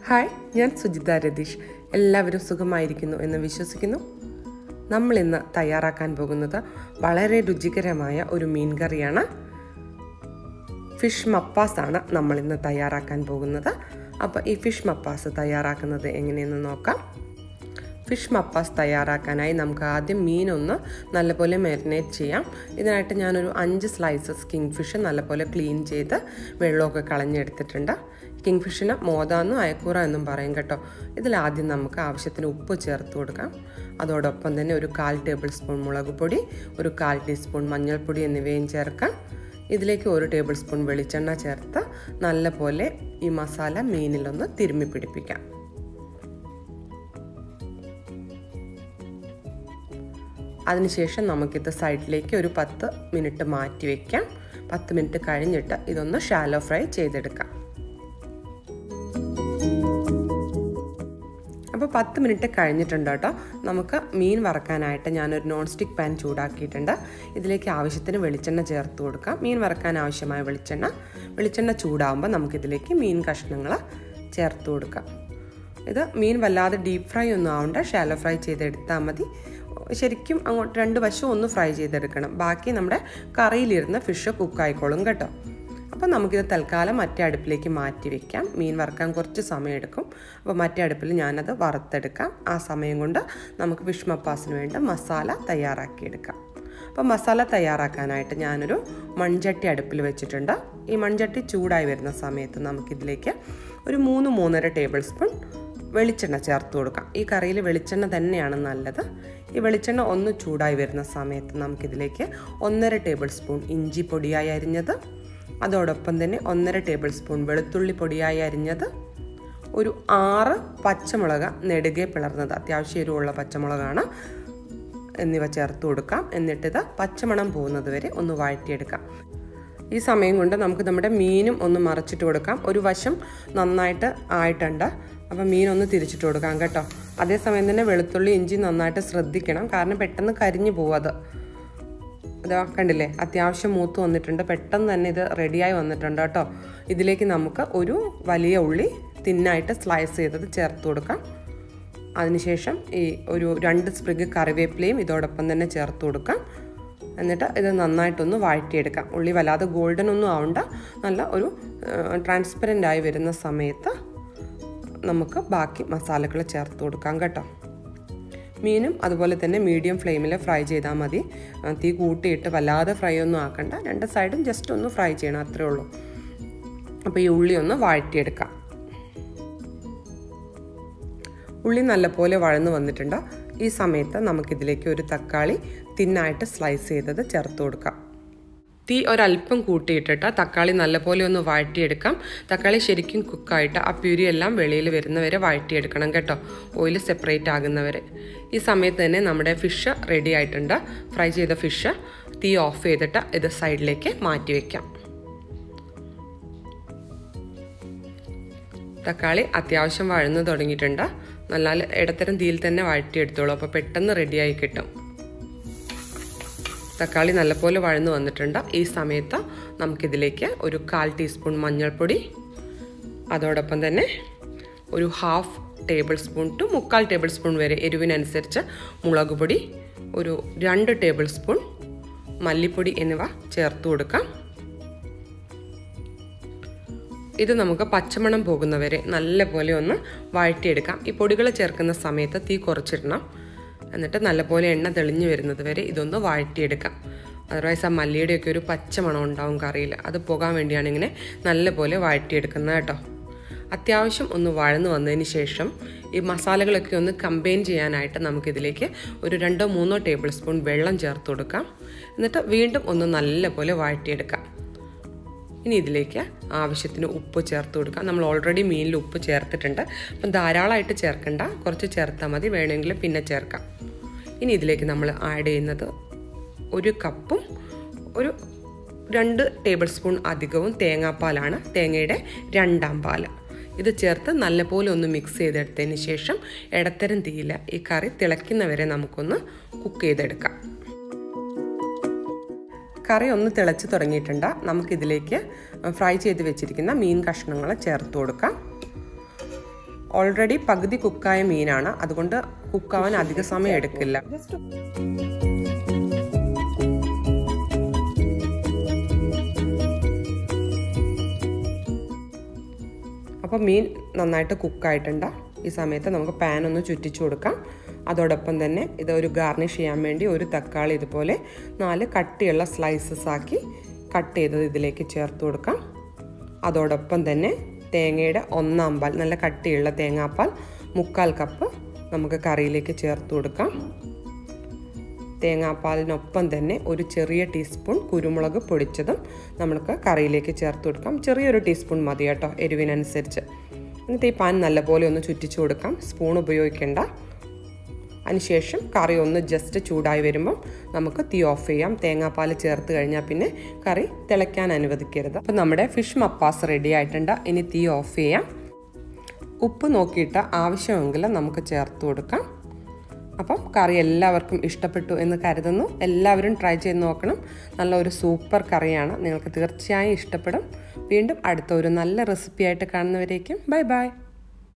hi ഞാൻ സുജിത രതീഷ് എല്ലാവരും സുഖമായിരിക്കുന്നു എന്ന് വിശ്വസിക്കുന്നു നമ്മൾ ഇന്ന് തയ്യാറാക്കാൻ പോകുന്നത് വളരെ രുചികരമായ ഒരു മീൻ കറിയാണ് ഫിഷ് മപ്പാസ് ആണ് നമ്മൾ ഇന്ന് തയ്യാറാക്കാൻ പോകുന്നത് അപ്പോൾ ഈ ഫിഷ് മപ്പാസ് തയ്യാറാക്കുന്നത് എങ്ങനെയെന്ന് നോക്കാം ഫിഷ് മപ്പാസ് തയ്യാറാക്കാനായി നമുക്ക് ആദ്യം മീനൊന്ന് നല്ലപോലെ മാരിനേറ്റ് ചെയ്യാം ഇതിനായിട്ട് ഞാനൊരു അഞ്ച് സ്ലൈസസ് കിങ് ഫിഷ് നല്ലപോലെ ക്ലീൻ ചെയ്ത് വെള്ളമൊക്കെ കളഞ്ഞെടുത്തിട്ടുണ്ട് കിങ് ഫിഷിന് മോതാന്നും അയക്കൂറ എന്നും പറയും കേട്ടോ ഇതിലാദ്യം നമുക്ക് ആവശ്യത്തിന് ഉപ്പ് ചേർത്ത് കൊടുക്കാം അതോടൊപ്പം തന്നെ ഒരു കാൽ ടേബിൾ സ്പൂൺ മുളക് പൊടി ഒരു കാൽ ടീസ്പൂൺ മഞ്ഞൾപ്പൊടി എന്നിവയും ചേർക്കാം ഇതിലേക്ക് ഒരു ടേബിൾ സ്പൂൺ വെളിച്ചെണ്ണ ചേർത്ത് നല്ലപോലെ ഈ മസാല മീനിലൊന്ന് തിരുമ്മി പിടിപ്പിക്കാം അതിനുശേഷം നമുക്കിത് സൈഡിലേക്ക് ഒരു പത്ത് മിനിറ്റ് മാറ്റി വയ്ക്കാം പത്ത് മിനിറ്റ് കഴിഞ്ഞിട്ട് ഇതൊന്ന് ഷാലോ ഫ്രൈ ചെയ്തെടുക്കാം അപ്പോൾ പത്ത് മിനിറ്റ് കഴിഞ്ഞിട്ടുണ്ട് കേട്ടോ നമുക്ക് മീൻ വറക്കാനായിട്ട് ഞാനൊരു നോൺ സ്റ്റിക്ക് പാൻ ചൂടാക്കിയിട്ടുണ്ട് ഇതിലേക്ക് ആവശ്യത്തിന് വെളിച്ചെണ്ണ ചേർത്ത് കൊടുക്കാം മീൻ വറക്കാൻ ആവശ്യമായ വെളിച്ചെണ്ണ വെളിച്ചെണ്ണ ചൂടാകുമ്പോൾ നമുക്കിതിലേക്ക് മീൻ കഷ്ണങ്ങൾ ചേർത്ത് കൊടുക്കാം ഇത് മീൻ വല്ലാതെ ഡീപ്പ് ഫ്രൈ ഒന്നും ആവണ്ട ഷാലോ ഫ്രൈ ചെയ്തെടുത്താൽ മതി ശരിക്കും അങ്ങോട്ട് രണ്ട് വശവും ഒന്ന് ഫ്രൈ ചെയ്തെടുക്കണം ബാക്കി നമ്മുടെ കറിയിലിരുന്ന് ഫിഷ് കുക്കായിക്കോളും കേട്ടോ അപ്പോൾ നമുക്കിത് തൽക്കാലം മറ്റേ അടുപ്പിലേക്ക് മാറ്റി വെക്കാം മീൻ വറുക്കാൻ കുറച്ച് സമയമെടുക്കും അപ്പോൾ മറ്റേ അടുപ്പിൽ ഞാനത് വറുത്തെടുക്കാം ആ സമയം കൊണ്ട് നമുക്ക് ഫിഷ് മപ്പാസിന് വേണ്ട മസാല തയ്യാറാക്കിയെടുക്കാം അപ്പോൾ മസാല തയ്യാറാക്കാനായിട്ട് ഞാനൊരു മൺചട്ടി അടുപ്പിൽ വെച്ചിട്ടുണ്ട് ഈ മൺചട്ടി ചൂടായി വരുന്ന സമയത്ത് നമുക്കിതിലേക്ക് ഒരു മൂന്ന് മൂന്നര ടേബിൾ സ്പൂൺ വെളിച്ചെണ്ണ ചേർത്ത് കൊടുക്കാം ഈ കറിയിൽ വെളിച്ചെണ്ണ തന്നെയാണ് നല്ലത് ഈ വെളിച്ചെണ്ണ ഒന്ന് ചൂടായി വരുന്ന സമയത്ത് നമുക്കിതിലേക്ക് ഒന്നര ടേബിൾ സ്പൂൺ ഇഞ്ചി പൊടിയായി അരിഞ്ഞത് അതോടൊപ്പം തന്നെ ഒന്നര ടേബിൾ സ്പൂൺ വെളുത്തുള്ളി പൊടിയായി അരിഞ്ഞത് ഒരു ആറ് പച്ചമുളക് നെടുകെ പിളർന്നത് അത്യാവശ്യം എരിവുള്ള പച്ചമുളകാണ് എന്നിവ ചേർത്ത് കൊടുക്കാം എന്നിട്ടിത് പച്ചമണം പോകുന്നത് വരെ ഒന്ന് വഴറ്റിയെടുക്കാം ഈ സമയം കൊണ്ട് നമുക്ക് നമ്മുടെ മീനും ഒന്ന് മറച്ചിട്ട് കൊടുക്കാം ഒരു വശം നന്നായിട്ട് ആയിട്ടുണ്ട് അപ്പോൾ മീനൊന്ന് തിരിച്ചിട്ട് കൊടുക്കാം കേട്ടോ അതേസമയം തന്നെ വെളുത്തുള്ളി ഇഞ്ചി നന്നായിട്ട് ശ്രദ്ധിക്കണം കാരണം പെട്ടെന്ന് കരിഞ്ഞു പോകും അത് ഇതാ കണ്ടില്ലേ അത്യാവശ്യം മൂത്ത് വന്നിട്ടുണ്ട് പെട്ടെന്ന് തന്നെ ഇത് റെഡിയായി വന്നിട്ടുണ്ട് കേട്ടോ ഇതിലേക്ക് നമുക്ക് ഒരു വലിയ ഉള്ളി തിന്നായിട്ട് സ്ലൈസ് ചെയ്തത് ചേർത്ത് കൊടുക്കാം അതിനുശേഷം ഈ ഒരു രണ്ട് സ്പ്രിഗ് കറിവേപ്പിലയും ഇതോടൊപ്പം തന്നെ ചേർത്ത് കൊടുക്കാം എന്നിട്ട് ഇത് നന്നായിട്ടൊന്ന് വഴറ്റിയെടുക്കാം ഉള്ളി വല്ലാതെ ഗോൾഡൻ ഒന്നും ആവണ്ട നല്ല ഒരു ട്രാൻസ്പെറൻ്റ് ആയി വരുന്ന സമയത്ത് നമുക്ക് ബാക്കി മസാലകൾ ചേർത്ത് കൊടുക്കാം കേട്ടോ മീനും അതുപോലെ തന്നെ മീഡിയം ഫ്ലെയിമിൽ ഫ്രൈ ചെയ്താൽ മതി തീ കൂട്ടിയിട്ട് വല്ലാതെ ഫ്രൈ ഒന്നും ആക്കണ്ട രണ്ട് സൈഡും ജസ്റ്റ് ഒന്ന് ഫ്രൈ ചെയ്യണം അത്രേ ഉള്ളൂ അപ്പോൾ ഈ ഉള്ളി ഒന്ന് വഴറ്റിയെടുക്കാം ഉള്ളി നല്ലപോലെ വഴന്ന് വന്നിട്ടുണ്ട് ഈ സമയത്ത് നമുക്കിതിലേക്ക് ഒരു തക്കാളി തിന്നായിട്ട് സ്ലൈസ് ചെയ്തത് ചേർത്ത് കൊടുക്കാം തീ ഒരല്പം കൂട്ടിയിട്ടിട്ട് തക്കാളി നല്ലപോലെ ഒന്ന് വഴറ്റിയെടുക്കാം തക്കാളി ശരിക്കും കുക്കായിട്ട് ആ പ്യൂരി എല്ലാം വെളിയിൽ വരുന്നവരെ വഴറ്റിയെടുക്കണം കേട്ടോ ഓയിൽ സെപ്പറേറ്റ് ആകുന്നവരെ ഈ സമയത്ത് തന്നെ നമ്മുടെ ഫിഷ് റെഡി ആയിട്ടുണ്ട് ഫ്രൈ ചെയ്ത ഫിഷ് തീ ഓഫ് ചെയ്തിട്ട് ഇത് സൈഡിലേക്ക് മാറ്റി വയ്ക്കാം തക്കാളി അത്യാവശ്യം വഴന്ന് തുടങ്ങിയിട്ടുണ്ട് നല്ല ഇടത്തരം തീയിൽ തന്നെ വഴറ്റിയെടുത്തോളൂ അപ്പോൾ പെട്ടെന്ന് റെഡിയായി കിട്ടും തക്കാളി നല്ലപോലെ വഴന്നു വന്നിട്ടുണ്ട് ഈ സമയത്ത് നമുക്കിതിലേക്ക് ഒരു കാൽ ടീസ്പൂൺ മഞ്ഞൾപ്പൊടി അതോടൊപ്പം തന്നെ ഒരു ഹാഫ് ടേബിൾ സ്പൂൺ ടു മുക്കാൽ ടേബിൾ സ്പൂൺ വരെ എരിവിനനുസരിച്ച് മുളക് പൊടി ഒരു രണ്ട് ടേബിൾ സ്പൂൺ മല്ലിപ്പൊടി എന്നിവ ചേർത്ത് കൊടുക്കാം ഇത് നമുക്ക് പച്ചമണം പോകുന്നവരെ നല്ലപോലെ ഒന്ന് വഴറ്റിയെടുക്കാം ഈ പൊടികൾ ചേർക്കുന്ന സമയത്ത് തീ കുറച്ചിടണം എന്നിട്ട് നല്ലപോലെ എണ്ണ തെളിഞ്ഞു വരുന്നത് വരെ ഇതൊന്ന് വഴറ്റിയെടുക്കാം അതർവൈസ് ആ മല്ലിയുടെയൊക്കെ ഒരു പച്ച മണം ഉണ്ടാവും കറിയിൽ അത് പോകാൻ വേണ്ടിയാണ് ഇങ്ങനെ നല്ലപോലെ വഴറ്റിയെടുക്കുന്നത് കേട്ടോ അത്യാവശ്യം ഒന്ന് വഴന്ന് വന്നതിന് ശേഷം ഈ മസാലകളൊക്കെ ഒന്ന് കമ്പൈൻ ചെയ്യാനായിട്ട് നമുക്കിതിലേക്ക് ഒരു രണ്ടോ മൂന്നോ ടേബിൾ സ്പൂൺ വെള്ളം ചേർത്ത് കൊടുക്കാം എന്നിട്ട് വീണ്ടും ഒന്ന് നല്ലപോലെ വഴറ്റിയെടുക്കാം ഇനി ഇതിലേക്ക് ആവശ്യത്തിന് ഉപ്പ് ചേർത്ത് കൊടുക്കാം നമ്മൾ ഓൾറെഡി മീനിൽ ഉപ്പ് ചേർത്തിട്ടുണ്ട് അപ്പം ധാരാളമായിട്ട് ചേർക്കണ്ട കുറച്ച് ചേർത്താൽ മതി വേണമെങ്കിൽ പിന്നെ ചേർക്കാം ഇനി ഇതിലേക്ക് നമ്മൾ ആഡ് ചെയ്യുന്നത് ഒരു കപ്പും ഒരു രണ്ട് ടേബിൾ സ്പൂൺ അധികവും തേങ്ങാപ്പാലാണ് തേങ്ങയുടെ രണ്ടാം പാൽ ഇത് ചേർത്ത് നല്ലപോലെ ഒന്ന് മിക്സ് ചെയ്തെടുത്തതിന് ശേഷം ഇടത്തരം തീയില ഈ കറി തിളയ്ക്കുന്നവരെ നമുക്കൊന്ന് കുക്ക് ചെയ്തെടുക്കാം കറി ഒന്ന് തിളച്ച് തുടങ്ങിയിട്ടുണ്ട് നമുക്കിതിലേക്ക് ഫ്രൈ ചെയ്ത് വെച്ചിരിക്കുന്ന മീൻ കഷ്ണങ്ങൾ ചേർത്ത് കൊടുക്കാം ഓൾറെഡി പകുതി കുക്കായ മീനാണ് അതുകൊണ്ട് കുക്കാവാൻ അധിക സമയം എടുക്കില്ല അപ്പോൾ മീൻ നന്നായിട്ട് കുക്കായിട്ടുണ്ട് ഈ സമയത്ത് നമുക്ക് പാൻ ഒന്ന് ചുറ്റിച്ചു കൊടുക്കാം അതോടൊപ്പം തന്നെ ഇത് ഒരു ഗാർണിഷ് ചെയ്യാൻ വേണ്ടി ഒരു തക്കാളി ഇതുപോലെ നാല് കട്ടിയുള്ള സ്ലൈസസ് ആക്കി കട്ട് ചെയ്തത് ഇതിലേക്ക് ചേർത്ത് കൊടുക്കാം അതോടൊപ്പം തന്നെ തേങ്ങയുടെ ഒന്നാം പാൽ നല്ല കട്ടിയുള്ള തേങ്ങാപ്പാൽ മുക്കാൽ കപ്പ് നമുക്ക് കറിയിലേക്ക് ചേർത്ത് കൊടുക്കാം തേങ്ങാപ്പാലിനൊപ്പം തന്നെ ഒരു ചെറിയ ടീസ്പൂൺ കുരുമുളക് പൊടിച്ചതും നമുക്ക് കറിയിലേക്ക് ചേർത്ത് കൊടുക്കാം ചെറിയൊരു ടീസ്പൂൺ മതി കേട്ടോ എരിവിനനുസരിച്ച് എന്നിട്ട് ഈ പാൻ നല്ലപോലെ ഒന്ന് ചുറ്റിച്ചു കൊടുക്കാം സ്പൂൺ ഉപയോഗിക്കേണ്ട അതിനുശേഷം കറി ഒന്ന് ജസ്റ്റ് ചൂടായി വരുമ്പം നമുക്ക് തീ ഓഫ് ചെയ്യാം തേങ്ങാപ്പാൽ ചേർത്ത് കഴിഞ്ഞാൽ പിന്നെ കറി തിളയ്ക്കാൻ അനുവദിക്കരുത് അപ്പം നമ്മുടെ ഫിഷ് മപ്പാസ് റെഡി ആയിട്ടുണ്ട് ഇനി തീ ഓഫ് ചെയ്യാം ഉപ്പ് നോക്കിയിട്ട് ആവശ്യമെങ്കിൽ നമുക്ക് ചേർത്ത് കൊടുക്കാം അപ്പം കറി എല്ലാവർക്കും ഇഷ്ടപ്പെട്ടു എന്ന് കരുതുന്നു എല്ലാവരും ട്രൈ ചെയ്ത് നോക്കണം നല്ല ഒരു സൂപ്പർ കറിയാണ് നിങ്ങൾക്ക് തീർച്ചയായും ഇഷ്ടപ്പെടും വീണ്ടും അടുത്ത ഒരു നല്ല റെസിപ്പി ആയിട്ട് കാണുന്നവരേക്കും ബൈ ബൈ